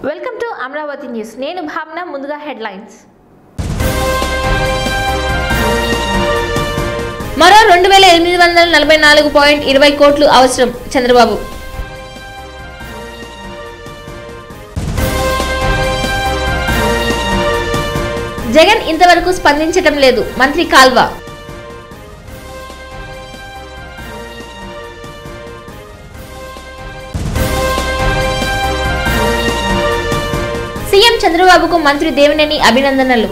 Welcome to Amaravati news నేను భావన ముందుగా హెడ్లైన్స్ మరో రెండు వేల ఎనిమిది వందల నలభై నాలుగు పాయింట్ ఇరవై కోట్లు అవసరం చంద్రబాబు జగన్ ఇంతవరకు స్పందించటం లేదు మంత్రి కాల్వ సీఎం చంద్రబాబుకు మంత్రి దేవినేని అభినందనలు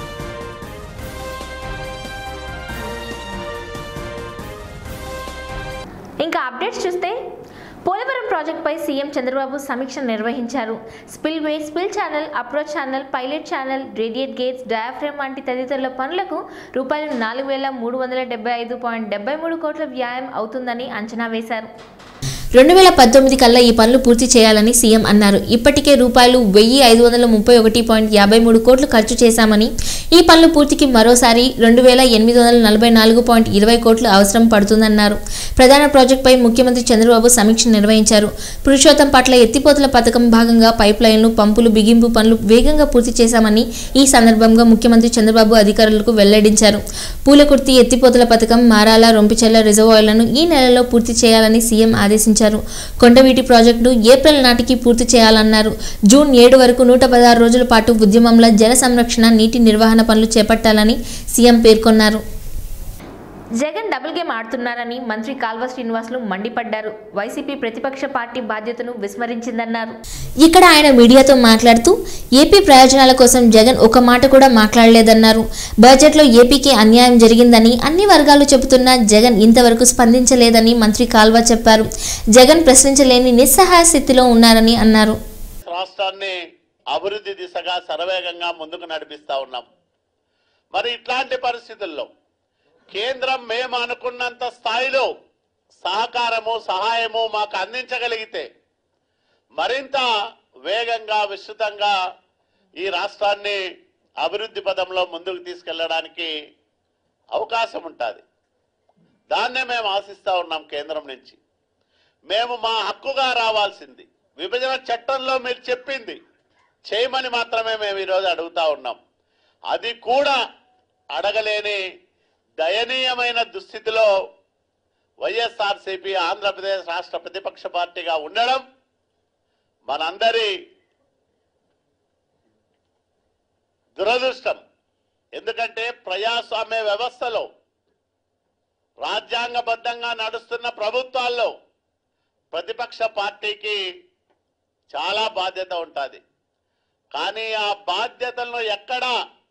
ఇంకా అప్డేట్స్ చూస్తే పోలవరం ప్రాజెక్టుపై సీఎం చంద్రబాబు సమీక్ష నిర్వహించారు spillway spill channel approach channel pilot channel radial gates diaphragm వంటి తదితరుల పనులకు రూపాయలు నాలుగు వేల మూడు వందల డెబ్బై ఐదు పాయింట్ డెబ్బై మూడు కోట్ల వ్యయం అవుతుందని అంచనా వేశారు రెండు వేల పద్దెనిమిది కల్లా ఈ పనులు పూర్తి చేయాలని సీఎం అన్నారు ఇప్పటికే రూపాయలు వెయ్యి ఐదు వందల ముప్పై ఒకటి పాయింట్ యాభై మూడు కోట్లు ఖర్చు చేశామని ఈ పనులు పూర్తికి మరోసారి రెండు వేల ఎనిమిది వందల నలభై నాలుగు పాయింట్ ఇరవై కోట్లు అవసరం పడుతుందన్నారు ప్రధాన ప్రాజెక్టుపై ముఖ్యమంత్రి చంద్రబాబు సమీక్ష నిర్వహించారు పురుషోత్తం పట్ల ఎత్తిపోతల పథకం భాగంగా పైప్ లైన్లు పంపులు బిగింపు పనులు వేగంగా పూర్తి చేశామని ఈ సందర్భంగా ముఖ్యమంత్రి చంద్రబాబు అధికారులకు వెల్లడించారు పూలకుర్తి ఎత్తిపోతల పథకం మారాల రొంపిచెల్ల రిజర్వాయర్లను ఈ నెలలో పూర్తి చేయాలని సీఎం ఆదేశించారు కొండవీటి ప్రాజెక్టును ఏప్రిల్ నాటికి పూర్తి చేయాలన్నారు జూన్ ఏడు వరకు నూట పదహారు రోజుల పాటు ఉద్యమంలో జల సంరక్షణ నీటి నిర్వహణ పనులు చేపట్టాలని సీఎం పేర్కొన్నారు జగన్ డబుల్ గేమ్ ఆడుతున్నారని మంత్రి కాల్వ శ్రీనివాసులు మండిపడ్డారు వైసీపీ ప్రతిపక్ష పార్టీ బాధ్యతను విస్మరించిందన్నారు ఇక్కడ ఆయన మీడియాతో మాట్లాడుతూ ఏపీ ప్రయోజనాల కోసం జగన్ ఒక మాట కూడా మాట్లాడలేదన్నారు బడ్జెట్లో ఏపీకి అన్యాయం జరిగిందని అన్ని వర్గాలు చెబుతున్నా జగన్ ఇంతవరకు స్పందించలేదని మంత్రి కాల్వ చెప్పారు జగన్ ప్రశ్నించలేని నిస్సహాయ స్థితిలో ఉన్నారని అన్నారు రాష్ట్రాన్ని అభివృద్ధి దిశగా శరవేగంగా ముందుకు నడిపిస్తా ఉన్నాం మరి ఇట్లాంటి పరిస్థితుల్లో కేంద్రం మేము అనుకున్నంత స్థాయిలో సహకారము సహాయము మాకు అందించగలిగితే మరింత వేగంగా విస్తృతంగా ఈ రాష్ట్రాన్ని అభివృద్ధి పదంలో ముందుకు తీసుకెళ్ళడానికి అవకాశం ఉంటుంది దాన్నే మేము ఆశిస్తా ఉన్నాం కేంద్రం నుంచి మేము మా హక్కుగా రావాల్సింది విభజన చట్టంలో మీరు చెప్పింది చేయమని మాత్రమే మేము ఈరోజు అడుగుతా ఉన్నాం అది కూడా అడగలేని దయనీయమైన దుస్థితిలో వైఎస్ఆర్సీపీ ఆంధ్రప్రదేశ్ రాష్ట్ర ప్రతిపక్ష పార్టీగా ఉండడం మనందరి దురదృష్టం ఎందుకంటే ప్రజాస్వామ్య వ్యవస్థలో రాజ్యాంగబద్ధంగా నడుస్తున్న ప్రభుత్వాల్లో ప్రతిపక్ష పార్టీకి చాలా బాధ్యత ఉంటుంది కానీ ఆ బాధ్యతలను ఎక్కడా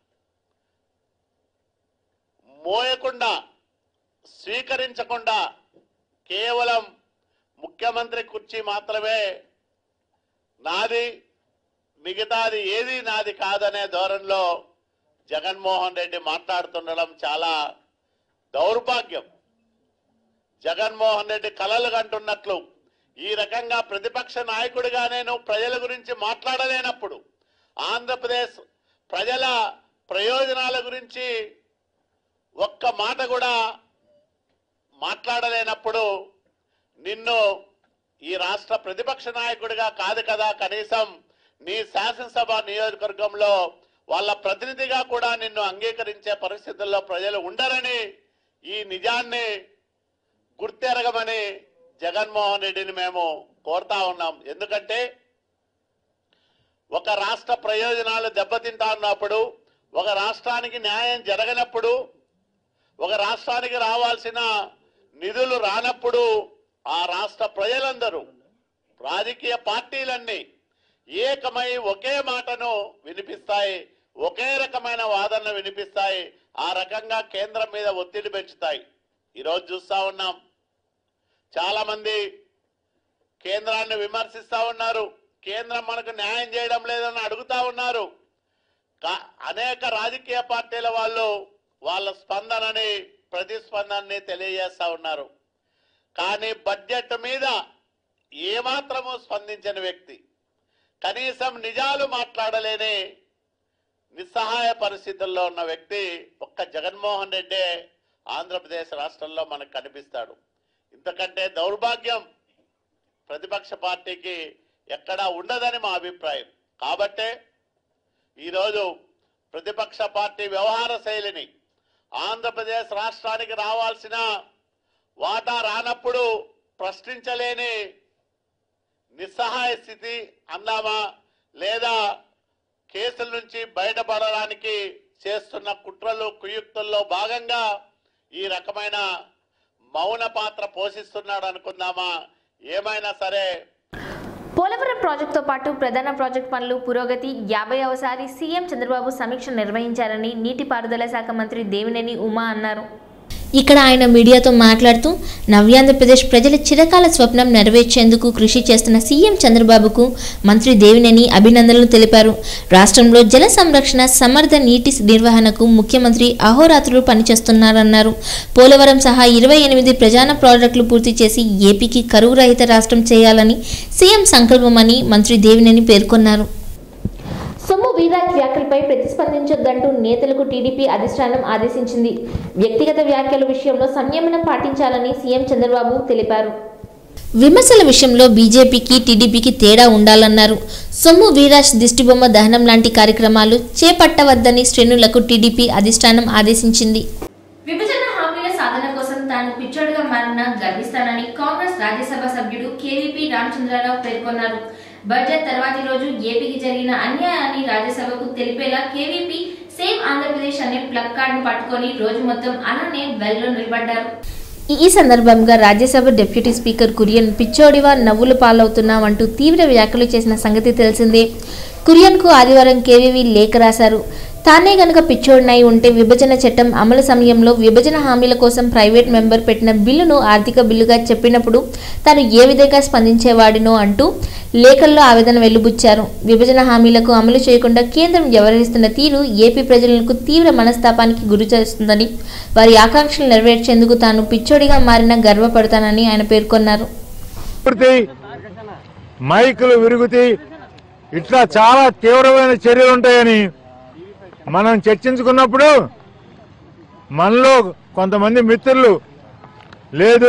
మోయకుండా స్వీకరించకుండా కేవలం ముఖ్యమంత్రి కుర్చీ మాత్రమే నాది మిగతాది ఏది నాది కాదనే ధోరణిలో జగన్మోహన్ రెడ్డి మాట్లాడుతుండడం చాలా దౌర్భాగ్యం జగన్మోహన్ రెడ్డి కలలు కంటున్నట్లు ఈ రకంగా ప్రతిపక్ష నాయకుడిగా నేను ప్రజల గురించి మాట్లాడలేనప్పుడు ఆంధ్రప్రదేశ్ ప్రజల ప్రయోజనాల గురించి ఒక్క మాట కూడా మాట్లాడలేనప్పుడు నిన్ను ఈ రాష్ట్ర ప్రతిపక్ష నాయకుడిగా కాదు కదా కనీసం నీ శాసనసభ నియోజకవర్గంలో వాళ్ళ ప్రతినిధిగా కూడా నిన్ను అంగీకరించే పరిస్థితుల్లో ప్రజలు ఉండరని ఈ నిజాన్ని గుర్తెరగమని జగన్మోహన్ రెడ్డిని మేము కోరుతా ఉన్నాం ఎందుకంటే ఒక రాష్ట్ర ప్రయోజనాలు దెబ్బతింటా ఉన్నప్పుడు ఒక రాష్ట్రానికి న్యాయం జరగనప్పుడు ఒక రాష్ట్రానికి రావాల్సిన నిధులు రానప్పుడు ఆ రాష్ట్ర ప్రజలందరూ రాజకీయ పార్టీలన్నీ ఏకమై ఒకే మాటను వినిపిస్తాయి ఒకే రకమైన వాదనలు వినిపిస్తాయి ఆ రకంగా కేంద్రం మీద ఒత్తిడి పెంచుతాయి ఈరోజు చూస్తా ఉన్నాం చాలా మంది కేంద్రాన్ని విమర్శిస్తా ఉన్నారు కేంద్రం మనకు న్యాయం చేయడం లేదని అడుగుతా ఉన్నారు కా- అనేక రాజకీయ పార్టీల వాళ్ళు వాళ్ళ స్పందనని ప్రతిస్పందనని తెలియజేస్తా ఉన్నారు కానీ బడ్జెట్ మీద ఏమాత్రము స్పందించని వ్యక్తి కనీసం నిజాలు మాట్లాడలేని నిస్సహాయ పరిస్థితుల్లో ఉన్న వ్యక్తి ఒక్క జగన్మోహన్ రెడ్డే ఆంధ్రప్రదేశ్ రాష్ట్రంలో మనకు కనిపిస్తాడు ఇంతకంటే దౌర్భాగ్యం ప్రతిపక్ష పార్టీకి ఎక్కడా ఉండదని మా అభిప్రాయం కాబట్టే ఈరోజు ప్రతిపక్ష పార్టీ వ్యవహార శైలిని ఆంధ్రప్రదేశ్ రాష్ట్రానికి రావాల్సిన వాటా రానప్పుడు ప్రశ్నించలేని నిస్సహాయ స్థితి అందామా లేదా కేసుల నుంచి బయటపడడానికి చేస్తున్న కుట్రలు కుయుక్తుల్లో భాగంగా ఈ రకమైన మౌన పాత్ర పోషిస్తున్నాడు అనుకుందామా ఏమైనా సరే పోలవరం ప్రాజెక్టుతో పాటు ప్రధాన ప్రాజెక్ట్ పనులు పురోగతి యాభైవసారి సీఎం చంద్రబాబు సమీక్ష నిర్వహించారని నీటిపారుదల శాఖ మంత్రి దేవినేని ఉమా అన్నారు ఇక్కడ ఆయన మీడియాతో మాట్లాడుతూ నవ్యాంధ్రప్రదేశ్ ప్రజల చిరకాల స్వప్నం నెరవేర్చేందుకు కృషి చేస్తున్న సీఎం చంద్రబాబుకు మంత్రి దేవినేని అభినందనలు తెలిపారు రాష్ట్రంలో జల సంరక్షణ సమర్థ నీటి నిర్వహణకు ముఖ్యమంత్రి అహోరాత్రులు పనిచేస్తున్నారన్నారు పోలవరం సహా ఇరవై ఎనిమిది ప్రధాన ప్రాజెక్టులు పూర్తి చేసి ఏపీకి కరువు రహిత రాష్ట్రం చేయాలని సీఎం సంకల్పమని మంత్రి దేవినేని పేర్కొన్నారు సొమ్ము వీరాజ్ వ్యాఖ్యలపై ప్రతిస్పందించొద్దంటూ నేతలకు టీడీపీ అధిష్టానం ఆదేశించింది వ్యక్తిగత వ్యాఖ్యల విషయంలో సంయమనం పాటించాలని సీఎం చంద్రబాబు తెలిపారు విమర్శల విషయంలో బీజేపీకి టీడీపీకి తేడా ఉండాలన్నారు సొమ్ము వీరాజ్ దిష్టిబొమ్మ దహనం లాంటి కార్యక్రమాలు చేపట్టవద్దని శ్రేణులకు టీడీపీ అధిష్టానం ఆదేశించింది విభజన హామీల సాధన కోసం తాను పిచ్చోడుగా మారిన గర్విస్తానని కాంగ్రెస్ రాజ్యసభ సభ్యుడు కేవీపీ రామచంద్రరావు పేర్కొన్నారు బడ్జెట్ తర్వాతి రోజు ఏపీకి జరిగిన అన్యాయాన్ని రాజ్యసభకు తెలిపేలా కేవీపీ సేవ్ ఆంధ్రప్రదేశ్ అనే ప్లగ్ కార్డును పట్టుకొని రోజు మొత్తం అలానే వెల్లో నిలబడ్డారు ఈ- ఈ సందర్భంగా రాజ్యసభ డిప్యూటీ స్పీకర్ కురియన్ పిచ్చోడివా నవ్వులు పాలవుతున్నామంటూ తీవ్ర వ్యాఖ్యలు చేసిన సంగతి తెలిసిందే కురియన్కు ఆదివారం కేవీవీ లేఖ రాశారు తానే గనక పిచ్చోడినై ఉంటే విభజన చట్టం అమలు సమయంలో విభజన హామీల కోసం ప్రైవేట్ మెంబర్ పెట్టిన బిల్లును ఆర్థిక బిల్లుగా చెప్పినప్పుడు తాను ఏ విధంగా స్పందించేవాడినో అంటూ లేఖల్లో ఆవేదన వెలుబుచ్చారు విభజన హామీలకు అమలు చేయకుండా కేంద్రం వ్యవహరిస్తున్న తీరు ఏపీ ప్రజలకు తీవ్ర మనస్తాపానికి గురి చేస్తుందని వారి ఆకాంక్షలు నెరవేర్చేందుకు తాను పిచ్చోడిగా మారిన గర్వపడతానని ఆయన పేర్కొన్నారు వికృతి మైకులు విరుగుతి ఇట్లా చాలా తీవ్రమైన చర్యలు ఉంటాయని మనం చర్చించుకున్నప్పుడు మనలో కొంతమంది మిత్రులు లేదు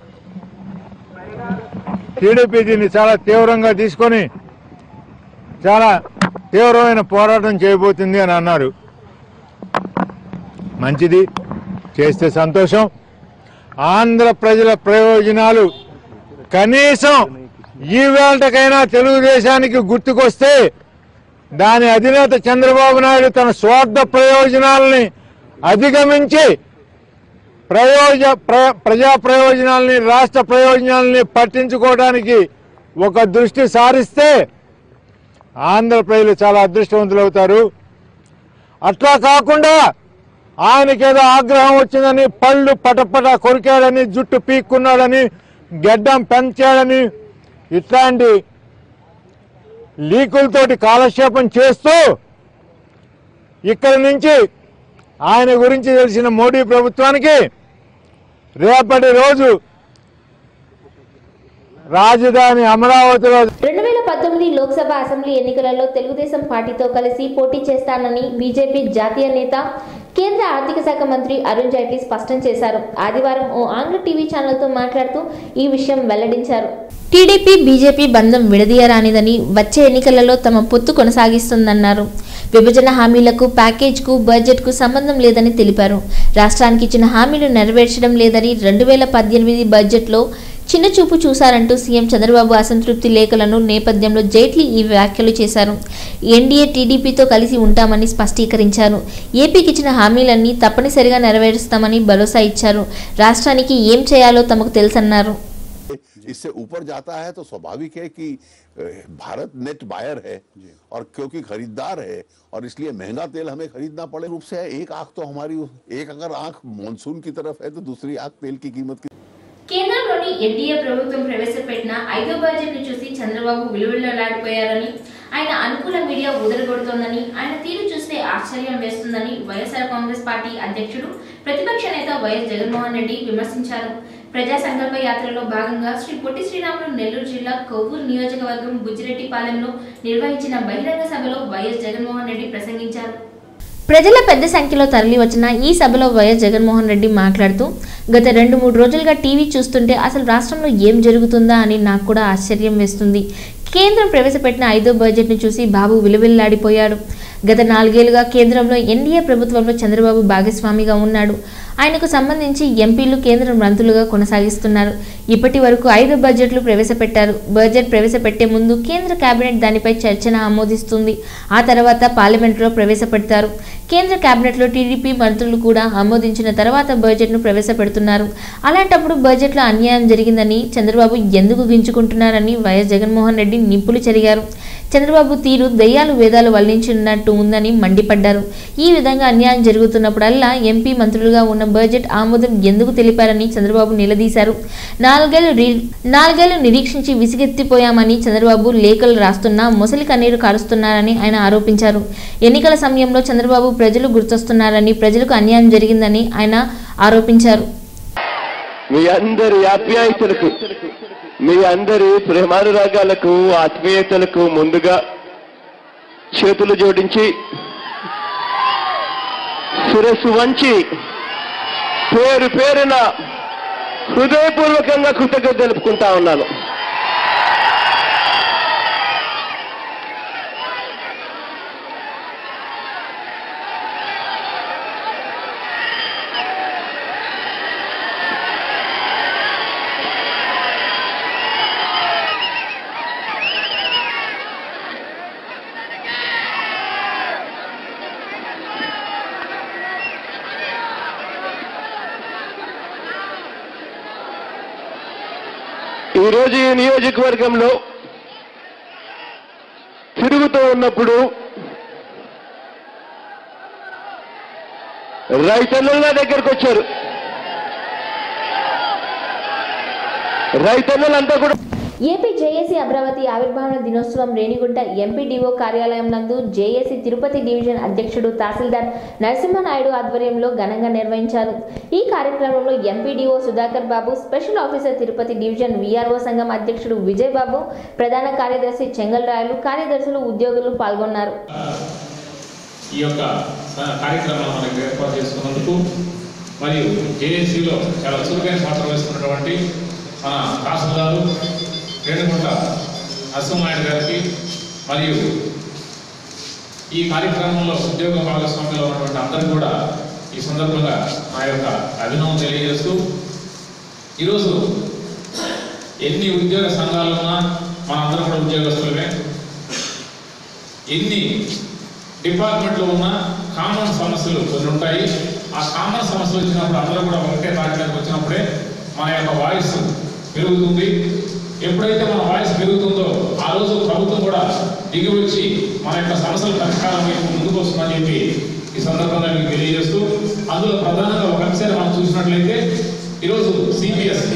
టీడీపీ దీన్ని చాలా తీవ్రంగా తీసుకొని చాలా తీవ్రమైన పోరాటం చేయబోతుంది అని అన్నారు మంచిది చేస్తే సంతోషం ఆంధ్ర ప్రజల ప్రయోజనాలు కనీసం ఈ వేళకైనా తెలుగుదేశానికి గుర్తుకొస్తే దాని అధినేత చంద్రబాబు నాయుడు తన స్వార్థ ప్రయోజనాలని అధిగమించి ప్రయోజ ప్ర- ప్రజా ప్రయోజనాల్ని రాష్ట్ర ప్రయోజనాల్ని పట్టించుకోవడానికి ఒక దృష్టి సారిస్తే ఆంధ్ర ప్రజలు చాలా అదృష్టవంతులు అవుతారు అట్లా కాకుండా ఆయనకేదో ఆగ్రహం వచ్చిందని పళ్ళు పటపట కొరికాడని జుట్టు పీక్కున్నాడని గెడ్డం పెంచాడని ఇట్లాంటి లీకులతోటి కాలక్షేపం చేస్తూ ఇక్కడి నుంచి ఆయన గురించి తెలిసిన మోడీ ప్రభుత్వానికి రేపటి రోజు రాజధాని అమరావతిలో రెండు వేల పంతొమ్మిది లోక్సభ అసెంబ్లీ ఎన్నికలలో తెలుగుదేశం పార్టీతో కలిసి పోటీ చేస్తానని బీజేపీ జాతీయ నేత కేంద్ర ఆర్థిక శాఖ మంత్రి అరుణ్ జైట్లీ స్పష్టం చేశారు ఆదివారం ఓ ఆంగ్ల టీవీ ఛానల్తో మాట్లాడుతూ ఈ విషయం వెల్లడించారు టీడీపీ బీజేపీ బంధం విడదీయరానిదని వచ్చే ఎన్నికలలో తమ పొత్తు కొనసాగిస్తుందన్నారు విభజన హామీలకు ప్యాకేజ్కు బడ్జెట్కు సంబంధం లేదని తెలిపారు రాష్ట్రానికి ఇచ్చిన హామీలు నెరవేర్చడం లేదని రెండు వేల పద్దెనిమిది బడ్జెట్లో చిన్న చూపు చూశారంటూ సీఎం చంద్రబాబు అసంతృప్తి లేఖలను నేపథ్యంలో జైట్లీ ఈ వ్యాఖ్యలు చేశారు ఎన్డీఏ టీడీపీతో కలిసి ఉంటామని స్పష్టీకరించారు ఏపీకి ఇచ్చిన హామీలన్నీ తప్పనిసరిగా నెరవేరుస్తామని భరోసా ఇచ్చారు రాష్ట్రానికి ఏం చేయాలో తమకు తెలుసన్నారు इससे ऊपर जाता है तो स्वाभाविक है कि अ, भारत नेट बायर है और क्योंकि खरीदार है और इसलिए महंगा तेल हमें खरीदना पड़े रूप से है एक आंख तो हमारी एक अगर आंख मानसून की तरफ है तो दूसरी आंख तेल की कीमत की కేంద్రంలోని ఎన్డీఏ ప్రభుత్వం ప్రవేశపెట్టిన ఐదో బడ్జెట్ ను చూసి చంద్రబాబు విలువలాడిపోయారని ఆయన అనుకూల మీడియా ఊదరగొడుతోందని ఆయన తీరు చూస్తే ఆశ్చర్యం వేస్తుందని వైఎస్ఆర్ కాంగ్రెస్ పార్టీ అధ్యక్షుడు ప్రతిపక్ష నేత వైఎస్ జగన్మోహన్ రెడ్డి విమర్శించారు ప్రజా సంకల్ప యాత్రలో భాగంగా శ్రీ పొట్టి శ్రీరాములు నెల్లూరు జిల్లా కొవ్వూరు నియోజకవర్గం బుజ్జిరెడ్డిపాలెంలో నిర్వహించిన బహిరంగ సభలో వైఎస్ జగన్మోహన్ రెడ్డి ప్రసంగించారు ప్రజల పెద్ద సంఖ్యలో తరలివచ్చిన ఈ సభలో వైఎస్ జగన్మోహన్ రెడ్డి మాట్లాడుతూ గత రెండు మూడు రోజులుగా టీవీ చూస్తుంటే అసలు రాష్ట్రంలో ఏం జరుగుతుందా అని నాకు కూడా ఆశ్చర్యం వేస్తుంది కేంద్రం ప్రవేశపెట్టిన ఐదో బడ్జెట్ను చూసి బాబు విలువిల్లాడిపోయాడు గత నాలుగేళ్లుగా కేంద్రంలో ఎన్డీఏ ప్రభుత్వంలో చంద్రబాబు భాగస్వామిగా ఉన్నాడు ఆయనకు సంబంధించి ఎంపీలు కేంద్ర మంత్రులుగా కొనసాగిస్తున్నారు ఇప్పటి వరకు ఐదు బడ్జెట్లు ప్రవేశపెట్టారు బడ్జెట్ ప్రవేశపెట్టే ముందు కేంద్ర కేబినెట్ దానిపై చర్చన ఆమోదిస్తుంది ఆ తర్వాత పార్లమెంట్లో ప్రవేశపెడతారు కేంద్ర కేబినెట్లో టీడీపీ మంత్రులు కూడా ఆమోదించిన తర్వాత బడ్జెట్ను ప్రవేశపెడుతున్నారు అలాంటప్పుడు బడ్జెట్లో అన్యాయం జరిగిందని చంద్రబాబు ఎందుకు గించుకుంటున్నారని వైఎస్ జగన్మోహన్ రెడ్డి నిప్పులు చెరిగారు చంద్రబాబు తీరు దయ్యాలు వేదాలు వల్లించినట్టు ఉందని మండిపడ్డారు ఈ విధంగా అన్యాయం జరుగుతున్నప్పుడల్లా ఎంపీ మంత్రులుగా ఉన్న బడ్జెట్ ఆమోదం ఎందుకు తెలిపారని చంద్రబాబు నిలదీశారు నాలుగేళ్లు రి- నాలుగేళ్లు నిరీక్షించి విసిగెత్తిపోయామని చంద్రబాబు లేఖలు రాస్తున్నా ముసలి కన్నీరు కారుస్తున్నారని ఆయన ఆరోపించారు ఎన్నికల సమయంలో చంద్రబాబు ప్రజలు గుర్తొస్తున్నారని ప్రజలకు అన్యాయం జరిగిందని ఆయన ఆరోపించారు మీ అందరి ఆప్యాయతలకు మీ అందరి ప్రేమానురాగాలకు ఆత్మీయతలకు ముందుగా చేతులు జోడించి శిరస్సు వంచి పేరు పేరున హృదయపూర్వకంగా కృతజ్ఞత తెలుపుకుంటా ఉన్నాను ఈరోజు ఈ నియోజకవర్గంలో తిరుగుతూ ఉన్నప్పుడు రైతన్నులు నా దగ్గరకు వచ్చారు రైతన్నులంతా కూడా ఏపీ జేఏసీ అమరావతి ఆవిర్భావన దినోత్సవం రేణిగుంట ఎంపీడీఓ కార్యాలయం నందు జేఏసీ తిరుపతి డివిజన్ అధ్యక్షుడు తహసీల్దార్ నరసింహనాయుడు ఆధ్వర్యంలో ఘనంగా నిర్వహించారు ఈ కార్యక్రమంలో MPDO Sudhakar Babu special officer Tirupati division VRO సంఘం అధ్యక్షుడు విజయ్ బాబు ప్రధాన కార్యదర్శి చెంగల్ రాయలు కార్యదర్శులు ఉద్యోగులు పాల్గొన్నారు ఈ యొక్క స- కార్యక్రమాన్ని మనకి ఏర్పాటు చేసుకున్నందుకు మరియు జేఏసీలో చాలా చురుకైన పాత్ర వేస్తున్నటువంటి మన తహసీల్దారు రేణుగుంట నరసింహాయుడు గారికి మరియు ఈ కార్యక్రమంలో ఉద్యోగ భాగస్వామ్యంలో ఉన్నటువంటి అందరికీ కూడా ఈ సందర్భంగా నా యొక్క అభినవం తెలియజేస్తూ ఈరోజు ఎన్ని ఉద్యోగ సంఘాలు ఉన్నా మనందరం కూడా ఉద్యోగస్తులమే ఎన్ని డిపార్ట్మెంట్లో ఉన్న కామన్ సమస్యలు కొన్ని ఉంటాయి ఆ కామన్ సమస్యలు వచ్చినప్పుడు అందరూ కూడా ఒకటే తాటి మీదకి వచ్చినప్పుడే మన యొక్క వాయిస్ పెరుగుతుంది ఎప్పుడైతే మన వాయిస్ పెరుగుతుందో ఆ రోజు ప్రభుత్వం కూడా దిగి వచ్చి మన యొక్క సమస్యల పరిష్కారం వైపు ముందుకు వస్తుందని చెప్పి ఈ సందర్భంగా మీకు తెలియజేస్తూ అందులో ప్రధానంగా ఒక అంశాన్ని మనం చూసినట్లయితే ఈరోజు సిపిఎస్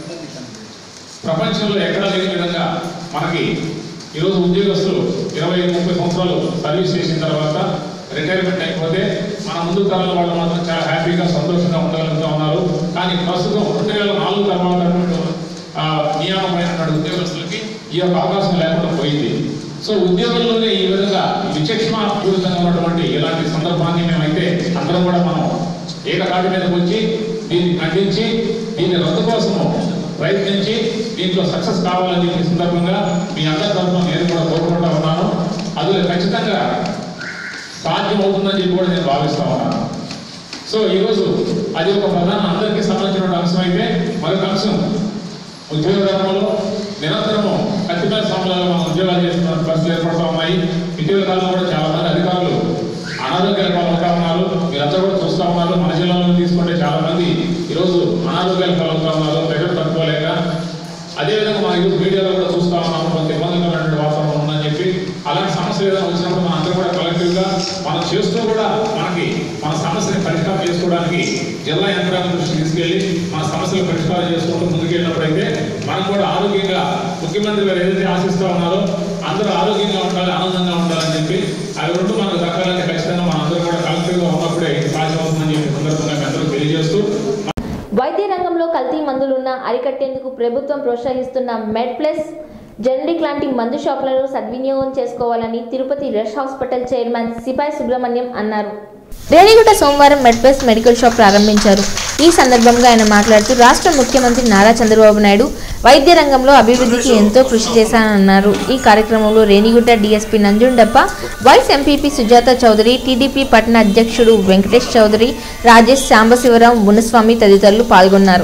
ప్రపంచంలో ఎక్కడా లేని విధంగా మనకి ఈరోజు ఉద్యోగస్తులు ఇరవై ముప్పై సంవత్సరాలు సర్వీస్ చేసిన తర్వాత రిటైర్మెంట్ అయిపోతే మన ముందు తరాల వాళ్ళు మాత్రం చాలా హ్యాపీగా సంతోషంగా ఉండగలుగుతూ ఉన్నారు కానీ ప్రస్తుతం రెండు వేల నాలుగు తర్వాత ఆ, నియామకమైనటువంటి ఉద్యోగస్తులకి ఈ యొక్క అవకాశం లేకుండా పోయింది సో ఉద్యోగంలోనే ఈ విధంగా విచక్షణ పూరితంగా ఉన్నటువంటి ఇలాంటి సందర్భాన్ని మేమైతే అందరం కూడా మనం ఏకతాటి మీదకి వచ్చి దీన్ని ఖండించి దీన్ని రద్దు కోసము ప్రయత్నించి దీంట్లో సక్సెస్ కావాలని చెప్పి ఈ సందర్భంగా మీ అందరి తరఫున నేను కూడా కోరుకుంటా ఉన్నాను అది ఖచ్చితంగా సాధ్యం అవుతుందని చెప్పి కూడా నేను భావిస్తా ఉన్నాను సో ఈరోజు అది ఒక ప్రధాన అందరికీ సంబంధించిన అంశం అయితే మరొక అంశం ఉద్యోగ రంగంలో నిరంతరము కత్తిపేట సమయంలో మనం ఉద్యోగాలు చేస్తున్న పరిస్థితులు ఏర్పడుతూ ఉన్నాయి ఇటీవల కాలంలో కూడా చాలా మంది అధికారులు అనారోగ్యాల పాలవుతా ఉన్నారు మీరందరూ కూడా చూస్తూ ఉన్నారు మన జిల్లాలో తీసుకుంటే చాలా మంది ఈరోజు అనారోగ్యాల పాలవుతా ఉన్నారు ప్రెషర్ తట్టుకోలేక అదేవిధంగా మనం ఈరోజు మీడియాలో కూడా చూస్తూ ఉన్నాము కొంత ఇబ్బందికరమైనటువంటి వాతావరణం ఉందని చెప్పి అలాంటి సమస్యలు ఏదైనా వచ్చినప్పుడు మనం అందరూ కూడా కలెక్టివ్గా మనం చేస్తూ కూడా మనకి మన సమస్యని పరిష్కారం చేసుకోవడానికి జిల్లా యంత్రాంగం దృష్టికి తీసుకెళ్ళి మన సమస్యలు పరిష్కారం చేసుకుంటూ ముందుకెళ్ళినప్పుడైతే మనం కూడా ఆరోగ్యంగా ముఖ్యమంత్రి గారు ఏదైతే ఆశిస్తూ ఉన్నారో అందరూ ఆరోగ్యంగా ఉండాలి ఆనందంగా ఉండాలని చెప్పి అవి రెండు మనకు దక్కాలంటే ఖచ్చితంగా మన అందరూ కూడా కలెక్టివ్గా ఉన్నప్పుడే ఇది సాధ్యమవుతుందని చెప్పి సందర్భంగా మీ అందరూ తెలియజేస్తూ వైద్య రంగంలో కల్తీ మందులున్న అరికట్టేందుకు ప్రభుత్వం ప్రోత్సహిస్తున్న మెడ్ ప్లస్ జనరిక్ లాంటి మందు షాపులను సద్వినియోగం చేసుకోవాలని తిరుపతి రష్ హాస్పిటల్ చైర్మన్ సిపాయి సుబ్రహ్మణ్యం అన్నారు రేణిగుంట సోమవారం మెడ్ప్లస్ మెడికల్ షాప్ ప్రారంభించారు ఈ సందర్భంగా ఆయన మాట్లాడుతూ రాష్ట్ర ముఖ్యమంత్రి నారా చంద్రబాబు నాయుడు వైద్య రంగంలో అభివృద్ధికి ఎంతో కృషి చేశానన్నారు ఈ కార్యక్రమంలో Renigunta DSP Nanjundappa vice MPP Sujatha Chowdary TDP పట్టణ అధ్యక్షుడు వెంకటేష్ చౌదరి రాజేష్ సాంబశివరాం మునస్వామి తదితరులు పాల్గొన్నారు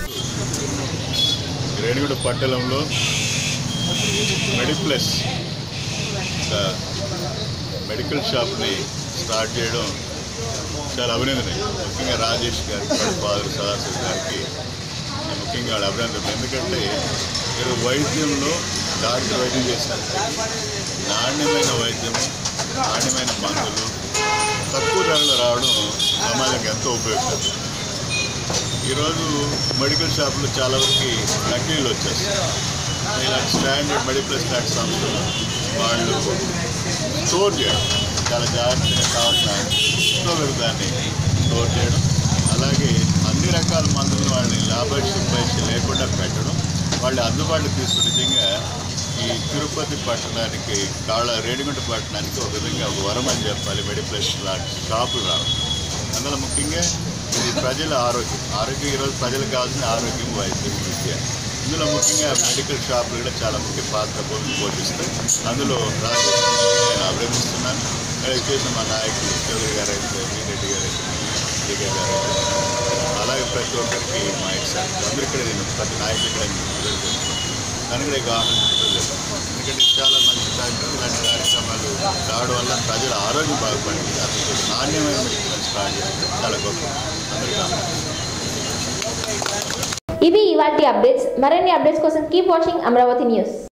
రేణిగుడ పట్టణంలో మెడిప్లస్ ఒక మెడికల్ షాప్ని స్టార్ట్ చేయడం చాలా అభినందనీయం ముఖ్యంగా రాజేష్ గారికి వాళ్ళ ఫాదర్ సదాశివ్ గారికి ముఖ్యంగా వాళ్ళ అభినందనలు ఎందుకంటే మీరు వైద్యంలో డాక్టర్ వైద్యం చేశారు నాణ్యమైన వైద్యం నాణ్యమైన మందులు తక్కువ ధరలో రావడం సమాజానికి ఎంతో ఉపయోగపడుతుంది ఈరోజు మెడికల్ షాపులు చాలా వరకు నకిలీలు వచ్చేస్తాయి ఇలాంటి స్టాండర్డ్ మెడికల్ స్టాండ్ సంస్థలు వాళ్ళు స్టోర్ చేయడం చాలా జాగ్రత్తగా కావాల్సిన ఉష్ణోగ్రత దాన్ని స్టోర్ చేయడం అలాగే అన్ని రకాల మందులను వాళ్ళని లాభాయిష పరీక్ష లేకుండా పెట్టడం వాళ్ళు అందుబాటులో తీసుకుని నిజంగా ఈ తిరుపతి పట్టణానికి కాళ్ళ రేణిగుంట పట్టణానికి ఒక విధంగా ఒక వరం అని చెప్పాలి మెడిప్లస్ లాంటి షాపులు రావడం అందులో ముఖ్యంగా ఇది ప్రజల ఆరోగ్యం ఆరోగ్యం ఈరోజు ప్రజలకు కావాల్సిన ఆరోగ్యం వైద్యం విద్య ఇందులో ముఖ్యంగా మెడికల్ షాపులు కూడా చాలా ముఖ్య పాత్ర పో- పోషిస్తాయి అందులో రాజేష్ నేను అభినందిస్తున్నాను ఇక్కడ చేసిన మా నాయకులు చౌదరి గారు అయితే రెడ్డి గారు అయితే డికే గారు అయితే అలాగే ప్రతి ఒక్కరికి మా ఎక్సాక్ట్ అందరూ ఇక్కడ నేను ప్రతి నాయకులు ఇక్కడ దాని కూడా కావాలని ఎందుకంటే ఇది చాలా మంచి కార్యక్రమం ఇలాంటి కార్యక్రమాలు రావడం వల్ల ప్రజల ఆరోగ్యం బాగుపడింది అసలు నాణ్యమైన మెడికల్ స్టార్ట్ చేయడం చాలా గొప్ప అందరికీ ఆనందం. ఇవి ఇవాటి అప్డేట్స్ మరిన్ని అప్డేట్స్ కోసం కీప్ వాచింగ్ అమరావతి న్యూస్